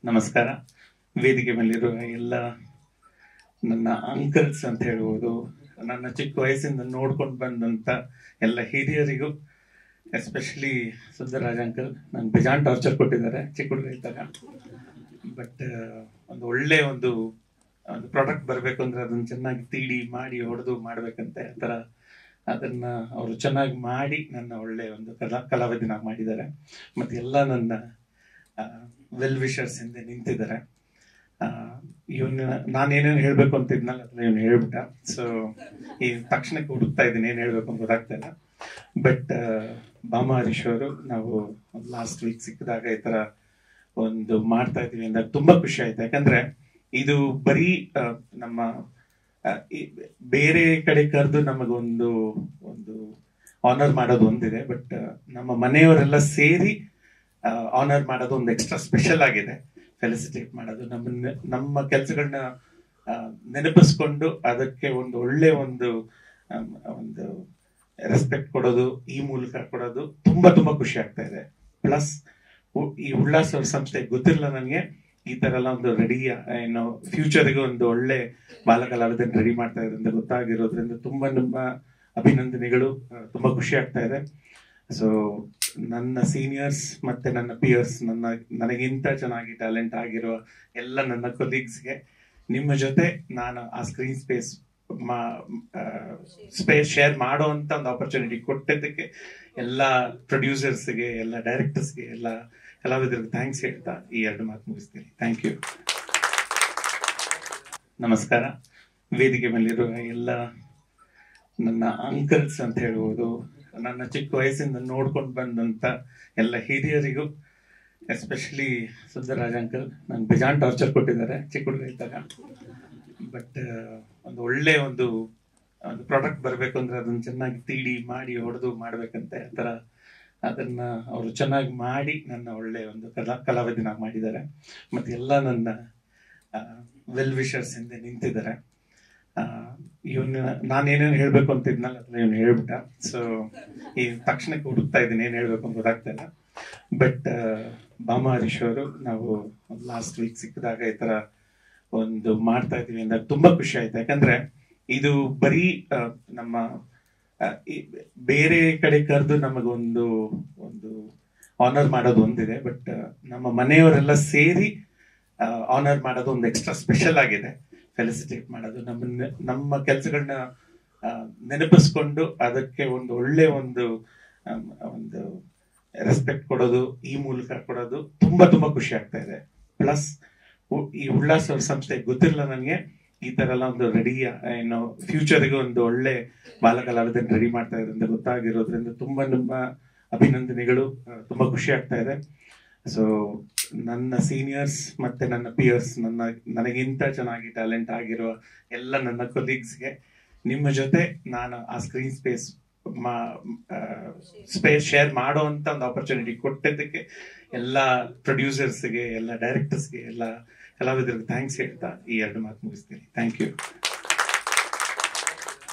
ನಮಸ್ಕಾರ ವೇದಿಕೆ ಮೇಲಿರುವ ಎಲ್ಲ ನನ್ನ ಅಂಕಲ್ಸ್ ಅಂತ ಹೇಳ್ಬೋದು ನನ್ನ ಚಿಕ್ಕ ವಯಸ್ಸಿಂದ ನೋಡ್ಕೊಂಡು ಬಂದಂತ ಎಲ್ಲ ಹಿರಿಯರಿಗೂ ಎಸ್ಪೆಷಲಿ ಸುಂದರರಾಜ್ ಅಂಕಲ್ ನಂಗೆ ಬೇಜಾನ್ ಟಾರ್ಚರ್ ಕೊಟ್ಟಿದ್ದಾರೆ ಚಿಕ್ಕ ಹುಡುಗ ಇದ್ದಾಗ ಬಟ್ ಒಂದು ಒಳ್ಳೆ ಒಂದು ಒಂದು ಪ್ರಾಡಕ್ಟ್ ಬರಬೇಕು ಅಂದ್ರೆ ಅದನ್ನ ಚೆನ್ನಾಗಿ ತೀಡಿ ಮಾಡಿ ಹೊಡೆದು ಮಾಡ್ಬೇಕಂತೆ ಆ ಥರ ಅದನ್ನ ಅವರು ಚೆನ್ನಾಗಿ ಮಾಡಿ ನನ್ನ ಒಳ್ಳೆ ಒಂದು ಕಲಾ ಕಲಾವಿದನಾಗಿ ಮಾಡಿದ್ದಾರೆ ಮತ್ತೆ ಎಲ್ಲ ನನ್ನ ವೆಲ್ ವಿಷರ್ಸ್ ಹಿಂದೆ ನಿಂತಿದ್ದಾರೆ ಇವನ್ನ ನಾನು ಏನೇನು ಹೇಳ್ಬೇಕು ಅಂತ ಇದ್ನಲ್ಲ ಅದನ್ನ ಇವನು ಹೇಳ್ಬಿಟ್ಟ ಸೊ ಈ ತಕ್ಷಣಕ್ಕೆ ಹುಡುಕ್ತಾ ಇದ್ದೀನಿ ಏನ್ ಹೇಳ್ಬೇಕು ಅಂತ ಗೊತ್ತಾಗ್ತಾ ಇಲ್ಲ ಬಟ್ ಬಾಮ ಹರೀಶ್ ಅವರು ನಾವು ಲಾಸ್ಟ್ ವೀಕ್ ಸಿಕ್ಕಿದಾಗ ಈ ತರ ಒಂದು ಮಾಡ್ತಾ ಇದೀವಿ ಅಂದಾಗ ತುಂಬಾ ಖುಷಿ ಆಯ್ತು ಯಾಕಂದ್ರೆ ಇದು ಬರೀ ಆ, ನಮ್ಮ ಆ, ಈ ಬೇರೆ ಕಡೆ ಕರೆದು ನಮಗೊಂದು ಒಂದು ಆನರ್ ಮಾಡೋದು ಒಂದಿದೆ ಬಟ್ ನಮ್ಮ ಮನೆಯವರೆಲ್ಲ ಸೇರಿ ಆನರ್ ಮಾಡೋದು ಒಂದು ಎಕ್ಸ್ಟ್ರಾ ಸ್ಪೆಷಲ್ ಆಗಿದೆ ಫೆಲಿಸಿಟೇಟ್ ಮಾಡೋದು ನಮ್ಮ ನಮ್ಮ ಕೆಲಸಗಳನ್ನ ನೆನಪಿಸ್ಕೊಂಡು ಅದಕ್ಕೆ ಒಂದು ಒಳ್ಳೆ ಒಂದು ಆಮ್, ಒಂದು ರೆಸ್ಪೆಕ್ಟ್ ಕೊಡೋದು ಈ ಮೂಲಕ ಕೊಡೋದು ತುಂಬಾ ತುಂಬಾ ಖುಷಿ ಆಗ್ತಾ ಇದೆ ಪ್ಲಸ್ ಈ ಉಲ್ಲಾಸ್ ಅವ್ರ ಸಂಸ್ಥೆ ಗೊತ್ತಿಲ್ಲ ನನಗೆ ಈ ತರ ಎಲ್ಲ ಒಂದು ರೆಡಿ ಏನು ಫ್ಯೂಚರ್ಗೆ ಒಂದು ಒಳ್ಳೆ ಬಾಲಕಲಾವಿದನ್ ರೆಡಿ ಮಾಡ್ತಾ ಇದೆ ಅಂತ ಗೊತ್ತಾಗಿರೋದ್ರಿಂದ ತುಂಬಾ ನಿಮ್ಮ ಅಭಿನಂದನೆಗಳು ಆ, ತುಂಬಾ ಖುಷಿ ಆಗ್ತಾ ಇದೆ ಸೊ ನನ್ನ ಸೀನಿಯರ್ಸ್ ಮತ್ತೆ ನನ್ನ ಪಿಯರ್ಸ್ ನನ್ನ ನನಗಿಂತ ಚೆನ್ನಾಗಿ ಟ್ಯಾಲೆಂಟ್ ಆಗಿರುವ ಎಲ್ಲ ನನ್ನ ಕೊಲೀಗ್ಸ್ಗೆ ನಿಮ್ಮ ಜೊತೆ ನಾನು ಆ ಸ್ಕ್ರೀನ್ ಸ್ಪೇಸ್ ಸ್ಪೇಸ್ ಶೇರ್ ಮಾಡೋ ಅಂತ ಒಂದು ಆಪರ್ಚುನಿಟಿ ಕೊಟ್ಟಿದ್ದಕ್ಕೆ ಎಲ್ಲ ಪ್ರೊಡ್ಯೂಸರ್ಸ್ಗೆ ಎಲ್ಲ ಡೈರೆಕ್ಟರ್ಸ್ಗೆ ಎಲ್ಲ ಕಲಾವಿದರಿಗೆ ಥ್ಯಾಂಕ್ಸ್ ಹೇಳ್ತಾ ಈ ಎರಡು ಮಾತು ಮುಗಿಸ್ತೀನಿ ಥ್ಯಾಂಕ್ ಯು ನಮಸ್ಕಾರ ವೇದಿಕೆ ಮೇಲಿರುವ ಎಲ್ಲ ನನ್ನ ಅಂಕಲ್ಸ್ ಅಂತ ಹೇಳ್ಬೋದು ನನ್ನ ಚಿಕ್ಕ ವಯಸ್ಸಿಂದ ನೋಡ್ಕೊಂಡು ಬಂದಂತ ಎಲ್ಲ ಹಿರಿಯರಿಗೂ ಎಸ್ಪೆಷಲಿ ಸುಂದರರಾಜ್ ಅಂಕಲ್ ನಂಗೆ ಬೇಜಾನ್ ಟಾರ್ಚರ್ ಕೊಟ್ಟಿದ್ದಾರೆ ಚಿಕ್ಕ ಹುಡುಗ ಇದ್ದಾಗ ಬಟ್ ಒಂದು ಒಳ್ಳೆ ಒಂದು ಒಂದು ಪ್ರಾಡಕ್ಟ್ ಬರಬೇಕು ಅಂದ್ರೆ ಅದನ್ನ ಚೆನ್ನಾಗಿ ತೀಡಿ ಮಾಡಿ ಹೊಡೆದು ಮಾಡ್ಬೇಕಂತೆ ಆ ಥರ ಅದನ್ನ ಅವರು ಚೆನ್ನಾಗಿ ಮಾಡಿ ನನ್ನ ಒಳ್ಳೆ ಒಂದು ಕಲಾ ಕಲಾವಿದನಾಗಿ ಮಾಡಿದ್ದಾರೆ ಮತ್ತೆ ಎಲ್ಲ ನನ್ನ ವೆಲ್ ವಿಷರ್ಸ್ ಹಿಂದೆ ನಿಂತಿದ್ದಾರೆ ಇವನ್ನ ನಾನು ಏನೇನು ಹೇಳ್ಬೇಕು ಅಂತ ಇದ್ನಲ್ಲ ಅದನ್ನ ಇವನು ಹೇಳ್ಬಿಟ್ಟ ಸೊ ಈ ತಕ್ಷಣಕ್ಕೆ ಹುಡುಕ್ತಾ ಇದ್ದೀನಿ ಏನ್ ಹೇಳ್ಬೇಕು ಅಂತ ಗೊತ್ತಾಗ್ತಾ ಇಲ್ಲ ಬಟ್ ಬಾಮ ಹರೀಶ್ ಅವರು ನಾವು ಲಾಸ್ಟ್ ವೀಕ್ ಸಿಕ್ಕಿದಾಗ ಈ ತರ ಒಂದು ಮಾಡ್ತಾ ಇದೀವಿ ಅಂದಾಗ ತುಂಬಾ ಖುಷಿ ಆಯ್ತು ಯಾಕಂದ್ರೆ ಇದು ಬರೀ ಆ, ನಮ್ಮ ಆ, ಈ ಬೇರೆ ಕಡೆ ಕರೆದು ನಮಗೊಂದು ಒಂದು ಆನರ್ ಮಾಡೋದು ಒಂದಿದೆ ಬಟ್ ನಮ್ಮ ಮನೆಯವರೆಲ್ಲ ಸೇರಿ ಆನರ್ ಮಾಡೋದು ಒಂದು ಎಕ್ಸ್ಟ್ರಾ ಸ್ಪೆಷಲ್ ಆಗಿದೆ ಫೆಲಿಸಿಟೇಟ್ ಮಾಡೋದು ನಮ್ಮ ನಮ್ಮ ಕೆಲಸಗಳನ್ನ ನೆನಪಿಸ್ಕೊಂಡು ಅದಕ್ಕೆ ಒಂದು ಒಳ್ಳೆ ಒಂದು ಆಮ್, ಒಂದು ರೆಸ್ಪೆಕ್ಟ್ ಕೊಡೋದು ಈ ಮೂಲಕ ಕೊಡೋದು ತುಂಬಾ ತುಂಬಾ ಖುಷಿ ಆಗ್ತಾ ಇದೆ ಪ್ಲಸ್ ಈ ಉಲ್ಲಾಸ್ ಅವ್ರ ಸಂಸ್ಥೆ ಗೊತ್ತಿಲ್ಲ ನನಗೆ ಈ ತರ ಎಲ್ಲ ಒಂದು ರೆಡಿ ಏನು ಫ್ಯೂಚರ್ಗೆ ಒಂದು ಒಳ್ಳೆ ಬಾಲಕಲಾವಿದನ್ ರೆಡಿ ಮಾಡ್ತಾ ಇದೆ ಅಂತ ಗೊತ್ತಾಗಿರೋದ್ರಿಂದ ತುಂಬಾ ನಿಮ್ಮ ಅಭಿನಂದನೆಗಳು ಆ, ತುಂಬಾ ಖುಷಿ ಆಗ್ತಾ ಇದೆ ಸೊ ನನ್ನ ಸೀನಿಯರ್ಸ್ ಮತ್ತೆ ನನ್ನ ಪಿಯರ್ಸ್ ನನ್ನ ನನಗಿಂತ ಚೆನ್ನಾಗಿ ಟ್ಯಾಲೆಂಟ್ ಆಗಿರುವ ಎಲ್ಲ ನನ್ನ ಕೊಲೀಗ್ಸ್ಗೆ ನಿಮ್ಮ ಜೊತೆ ನಾನು ಆ ಸ್ಕ್ರೀನ್ ಸ್ಪೇಸ್ ಸ್ಪೇಸ್ ಶೇರ್ ಮಾಡೋ ಅಂತ ಒಂದು ಆಪರ್ಚುನಿಟಿ ಕೊಟ್ಟಿದ್ದಕ್ಕೆ ಎಲ್ಲ ಪ್ರೊಡ್ಯೂಸರ್ಸ್ಗೆ ಎಲ್ಲ ಡೈರೆಕ್ಟರ್ಸ್ಗೆ ಎಲ್ಲ ಕಲಾವಿದರಿಗೆ ಥ್ಯಾಂಕ್ಸ್ ಹೇಳ್ತಾ ಈ ಎರಡು ಮಾತು ಮುಗಿಸ್ತೀನಿ ಥ್ಯಾಂಕ್ ಯು